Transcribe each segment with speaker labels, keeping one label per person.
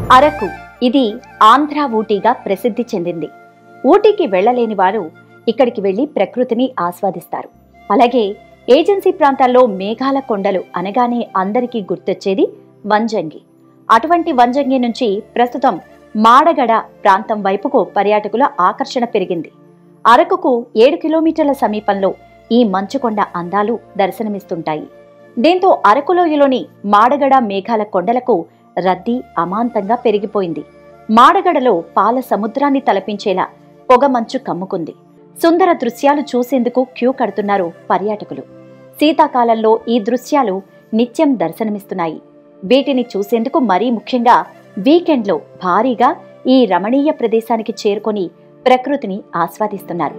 Speaker 1: అరకు ఇది ఆంధ్ర ఊటీగా ప్రసిద్ధి చెందింది ఊటీకి వెళ్ళలేని వారు ఇక్కడికి వెళ్లి ప్రకృతిని ఆస్వాదిస్తారు అలాగే ఏజెన్సీ ప్రాంతాల్లో మేఘాల కొండలు అనగానే అందరికీ గుర్తొచ్చేది వంజంగి అటువంటి వంజంగి నుంచి ప్రస్తుతం మాడగడ ప్రాంతం వైపుకు పర్యాటకుల ఆకర్షణ పెరిగింది అరకుకు ఏడు కిలోమీటర్ల సమీపంలో ఈ మంచుకొండ అందాలు దర్శనమిస్తుంటాయి దీంతో అరకులోయలోని మాడగడ మేఘాల కొండలకు రద్దీ అమాంతంగా పెరిగిపోయింది మాడగడలో పాల సముద్రాన్ని తలపించేలా పొగమంచు కమ్ముకుంది సుందర దృశ్యాలు చూసేందుకు క్యూ కడుతున్నారు పర్యాటకులు శీతాకాలంలో ఈ దృశ్యాలు నిత్యం దర్శనమిస్తున్నాయి వీటిని చూసేందుకు మరీ ముఖ్యంగా వీకెండ్లో భారీగా ఈ రమణీయ ప్రదేశానికి చేరుకొని ప్రకృతిని ఆస్వాదిస్తున్నారు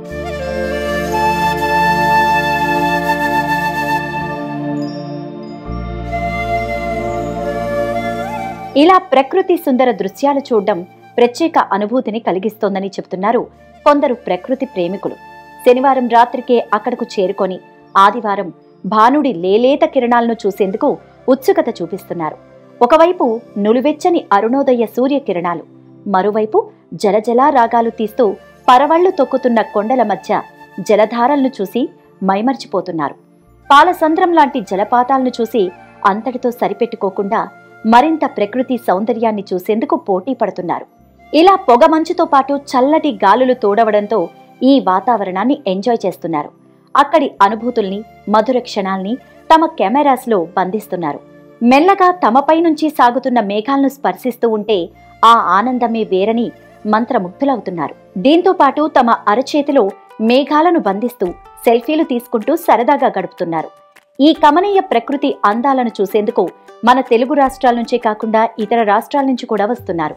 Speaker 1: ఇలా ప్రకృతి సుందర దృశ్యాలు చూడడం ప్రత్యేక అనుభూతిని కలిగిస్తోందని చెబుతున్నారు కొందరు ప్రకృతి ప్రేమికులు శనివారం రాత్రికే అక్కడకు చేరుకొని ఆదివారం భానుడి లేలేత కిరణాలను చూసేందుకు ఉత్సుకత చూపిస్తున్నారు ఒకవైపు నులువెచ్చని అరుణోదయ సూర్యకిరణాలు మరోవైపు జలజలా రాగాలు తీస్తూ పరవళ్లు తొక్కుతున్న కొండల మధ్య జలధారలను చూసి మైమర్చిపోతున్నారు పాలసంద్రం లాంటి జలపాతాలను చూసి అంతటితో సరిపెట్టుకోకుండా మరింత ప్రకృతి సౌందర్యాన్ని చూసేందుకు పోటీ పడుతున్నారు ఇలా పొగమంచుతో పాటు చల్లటి గాలులు తోడవడంతో ఈ వాతావరణాన్ని ఎంజాయ్ చేస్తున్నారు అక్కడి అనుభూతుల్ని మధుర క్షణాల్ని తమ కెమెరాస్లో బంధిస్తున్నారు మెల్లగా తమపై నుంచి సాగుతున్న మేఘాలను స్పర్శిస్తూ ఉంటే ఆ ఆనందమే వేరని మంత్రముగ్ధులవుతున్నారు దీంతో పాటు తమ అరచేతిలో మేఘాలను బంధిస్తూ సెల్ఫీలు తీసుకుంటూ సరదాగా గడుపుతున్నారు ఈ కమనీయ ప్రకృతి అందాలను చూసేందుకు మన తెలుగు రాష్ట్రాల నుంచే కాకుండా ఇతర రాష్ట్రాల నుంచి కూడా వస్తున్నారు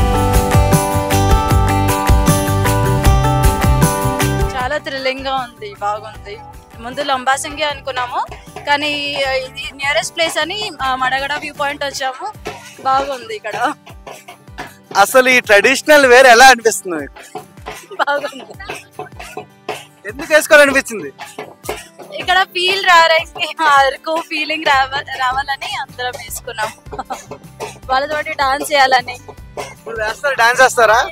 Speaker 2: చాలా థ్రిల్లింగ్ గా ఉంది బాగుంది ముందు లంబాసింగి అనుకున్నాము కానీ ఇది నియరెస్ట్ ప్లేస్ అని ఆ, మడగడ వ్యూ పాయింట్ వచ్చాము బాగుంది ఇక్కడ
Speaker 3: అసలు ఈ ట్రెడిషనల్ వేర్ ఎలా అనిపిస్తుంది మీకు?
Speaker 2: బాగుంది
Speaker 3: ఎందుకు వేసుకోవాలనిపించింది
Speaker 2: ఇక్కడ ఫీల్ రావడానికి అరకు ఫీలింగ్ రావ రావాలని అందరం వేసుకున్నాం వాళ్ళతోటి డాన్స్ చేయాలని
Speaker 3: ఇప్పుడు వేస్తారు డాన్స్ వేస్తారా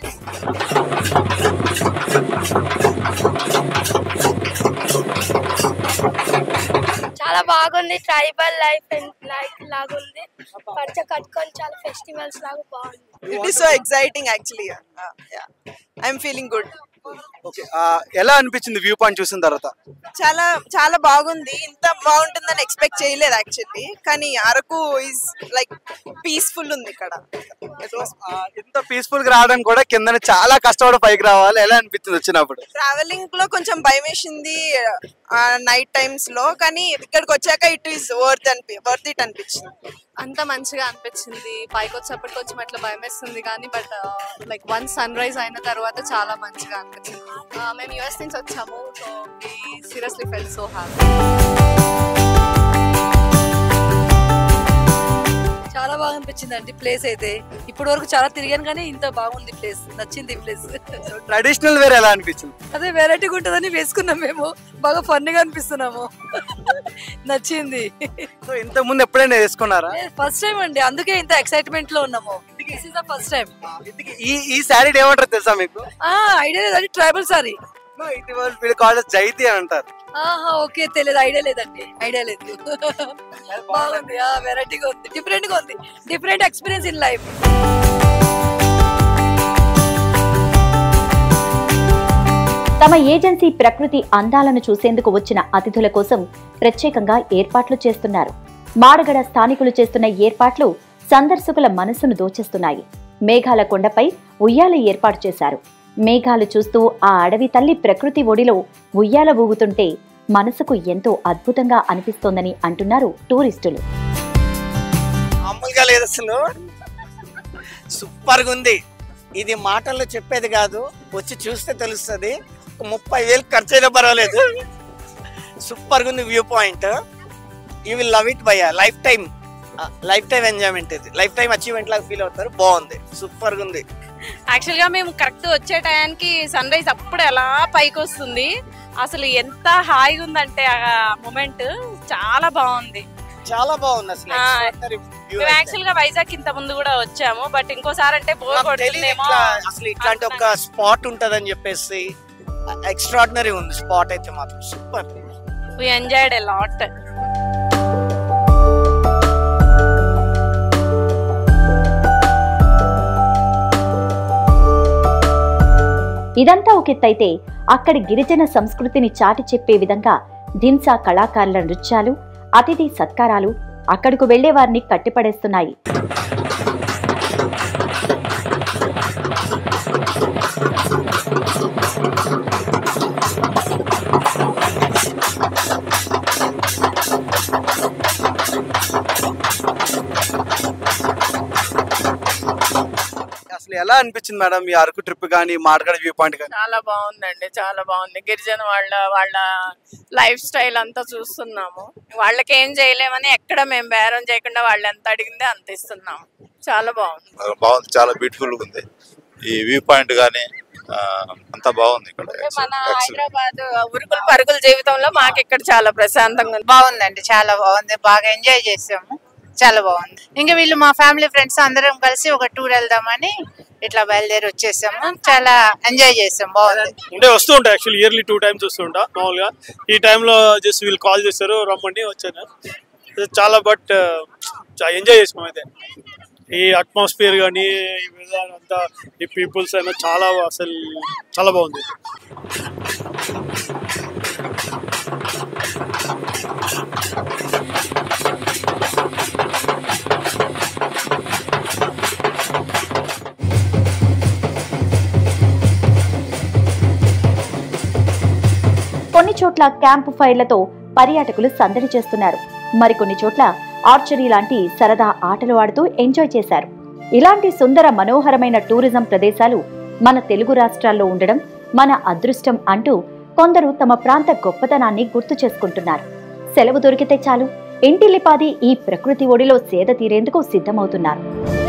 Speaker 4: చాలా బాగుంది ట్రైబల్ లైఫ్ లైఫ్ లాగా ఉంది పంచ కట్టుకొని చాలా ఫెస్టివల్స్ లాగా బాగుంది
Speaker 5: It is so exciting actually. Uh, yeah. I'm feeling good.
Speaker 3: Okay ఎలా అనిపించింది వ్యూ పాయింట్ చూసిన తర్వాత
Speaker 5: చాలా చాలా బాగుంది ఇంత బాగుంటుందని ఎక్స్పెక్ట్ చేయలేదు యాక్చువల్లీ కానీ అరకు ఈజ్ లైక్ పీస్ఫుల్ ఉంది ఇక్కడ It was-
Speaker 3: ఆ, ఇంత పీస్ఫుల్ గా రావడం కూడా కింద చాలా కష్టపడి పైకి రావాలి ఎలా అనిపించింది వచ్చినప్పుడు
Speaker 5: ట్రావెలింగ్ లో కొంచెం భయం వేసింది నైట్ టైమ్స్ లో కానీ ఇక్కడికి వచ్చాక ఇట్ ఈస్ వర్త్ అనిపి వర్త్ ఇట్ అనిపించింది
Speaker 6: అంత మంచిగా అనిపించింది పైకి వచ్చేప్పటికి కొంచెం అట్లా భయం వేస్తుంది కానీ but like one sun rise అయిన తర్వాత చాలా మంచిగా అనిపించింది Uh, మేము యూఎస్ నుంచి వచ్చాము so seriously felt so happy
Speaker 2: చాలా బాగా అనిపించింది అండి ప్లేస్ అయితే ఇప్పటి వరకు చాలా తిరిగాను కానీ ఇంత బాగుంది ప్లేస్ నచ్చింది ప్లేస్
Speaker 3: ట్రెడిషనల్ వేర్ ఎలా అనిపించింది
Speaker 2: అదే వెరైటీగా ఉంటుందని వేసుకున్నాం మేము బాగా ఫన్నీగా అనిపిస్తున్నాము నచ్చింది
Speaker 3: సో ఇంత ముందు ఎప్పుడైనా వేసుకున్నారా
Speaker 2: ఫస్ట్ టైం అండి అందుకే ఇంత ఎక్సైట్మెంట్ లో ఉన్నాము this is the first time
Speaker 3: ఇంతకీ ఈ ఈ శారీ ఏమంటారు తెలుసా మీకు
Speaker 2: ఐడియా లేదు అది ట్రైబల్ సారీ
Speaker 3: ఇది వాళ్ళు వీళ్ళు కాలేజ్ జైతి అని అంటారు
Speaker 2: ఆహా ఓకే తెలియదు ఐడియా లేదండి ఐడియా లేదు బాగుంది వెరైటీగా ఉంది డిఫరెంట్ గా ఉంది డిఫరెంట్ ఎక్స్పీరియన్స్ ఇన్ లైఫ్
Speaker 1: తమ ఏజెన్సీ ప్రకృతి అందాలను చూసేందుకు వచ్చిన అతిథుల కోసం ప్రత్యేకంగా ఏర్పాట్లు చేస్తున్నారు మాడగడ స్థానికులు చేస్తున్న ఏర్పాట్లు సందర్శకుల మనసును దోచేస్తున్నాయి మేఘాల కొండపై ఉయ్యాల ఏర్పాటు చేశారు మేఘాలు చూస్తూ ఆ అడవి తల్లి ప్రకృతి ఒడిలో ఉయ్యాల ఊగుతుంటే మనసుకు ఎంతో అద్భుతంగా అనిపిస్తోందని అంటున్నారు టూరిస్టులు
Speaker 7: మామూలుగా లేదు అసలు సూపర్గా ఉంది ఇది మాటల్లో చెప్పేది కాదు వచ్చి చూస్తే తెలుస్తుంది ఒక ముప్పై వేలు ఖర్చు అయినా పర్వాలేదు సూపర్గా ఉంది view point you will love it బయ్యా life time life time enjoyment ఇది లైఫ్ టైం అచీవ్మెంట్ లాగా ఫీల్ అవుతారు బాగుంది సూపర్గా ఉంది
Speaker 8: యాక్చువల్ గా మేము కరెక్ట్ వచ్చే టయానికి సన్ రైజ్ అప్పుడు ఎలా పైకి వస్తుంది అసలు ఎంత హాయిగా ఉందంటే ఆ మూమెంట్ చాలా బాగుంది
Speaker 7: చాలా బాగుంది అసలు
Speaker 8: ఆ,
Speaker 7: extraordinary view
Speaker 8: మేము
Speaker 7: అయితే.
Speaker 8: యాక్చువల్ గా వైజాగ్ ఇంత ముందు కూడా వచ్చాము బట్ ఇంకోసారి అంటే బోర్
Speaker 7: నాకు తెలీదు
Speaker 8: కొడుతుందేమో
Speaker 7: ఇట్లా అసలు ఇట్లాంటి ఒక స్పాట్ ఉంటదని చెప్పేసి ఎక్స్ట్రాడినరీ ఉంది స్పాట్ అయితే మాత్రం super
Speaker 8: we enjoyed a lot
Speaker 1: ఇదంతా ఒక ఎత్తైతే అక్కడి గిరిజన సంస్కృతిని చాటి చెప్పే విధంగా ధింసా కళాకారుల నృత్యాలు అతిథి సత్కారాలు అక్కడకు వెళ్లే వారిని కట్టిపడేస్తున్నాయి
Speaker 3: అసలు ఎలా అనిపించింది మేడం మీ అరకు ట్రిప్ కానీ మాటగడ వ్యూ పాయింట్ కానీ
Speaker 9: చాలా బాగుందండి చాలా బాగుంది గిరిజన వాళ్ళ వాళ్ళ లైఫ్ స్టైల్ అంతా చూస్తున్నాము వాళ్ళకి ఏం చేయలేమని ఎక్కడ మేము బేరం చేయకుండా వాళ్ళు ఎంత అడిగిందే అంత ఇస్తున్నాము చాలా బాగుంది
Speaker 10: బాగుంది చాలా బ్యూటిఫుల్ ఉంది ఈ వ్యూ పాయింట్ కానీ అంతా బాగుంది ఇక్కడ
Speaker 9: మన హైదరాబాద్ ఉరుకులు పరుగుల జీవితంలో మాకు ఇక్కడ చాలా ప్రశాంతంగా ఉంది
Speaker 11: బాగుందండి చాలా బాగుంది బాగా ఎంజాయ్ చేసాము చాలా బాగుంది ఇంకా వీళ్ళు మా ఫ్యామిలీ ఫ్రెండ్స్ అందరం కలిసి ఒక టూర్ వెళ్దామని ఇట్లా బయలుదేరి వచ్చేసాము చాలా ఎంజాయ్ చేసాం బాగుంది
Speaker 12: అంటే వస్తూ ఉంటాయి యాక్చువల్లీ ఇయర్లీ టూ టైమ్స్ వస్తుంటా మామూలుగా ఈ టైంలో జస్ట్ వీళ్ళు కాల్ చేశారు రమ్మండి వచ్చాను చాలా బట్ ఎంజాయ్ చేసాం అయితే ఈ అట్మాస్ఫియర్ కానీ ఈ వెదర్ అంతా ఈ పీపుల్స్ అయినా చాలా అసలు చాలా బాగుంది
Speaker 1: కొన్ని చోట్ల క్యాంపు ఫైర్లతో పర్యాటకులు సందడి చేస్తున్నారు మరికొన్ని చోట్ల ఆర్చరీ లాంటి సరదా ఆటలు ఆడుతూ ఎంజాయ్ చేశారు ఇలాంటి సుందర మనోహరమైన టూరిజం ప్రదేశాలు మన తెలుగు రాష్ట్రాల్లో ఉండడం మన అదృష్టం అంటూ కొందరు తమ ప్రాంత గొప్పతనాన్ని గుర్తు చేసుకుంటున్నారు సెలవు దొరికితే చాలు ఇంటిల్లిపాది ఈ ప్రకృతి ఒడిలో సేద తీరేందుకు సిద్ధమవుతున్నారు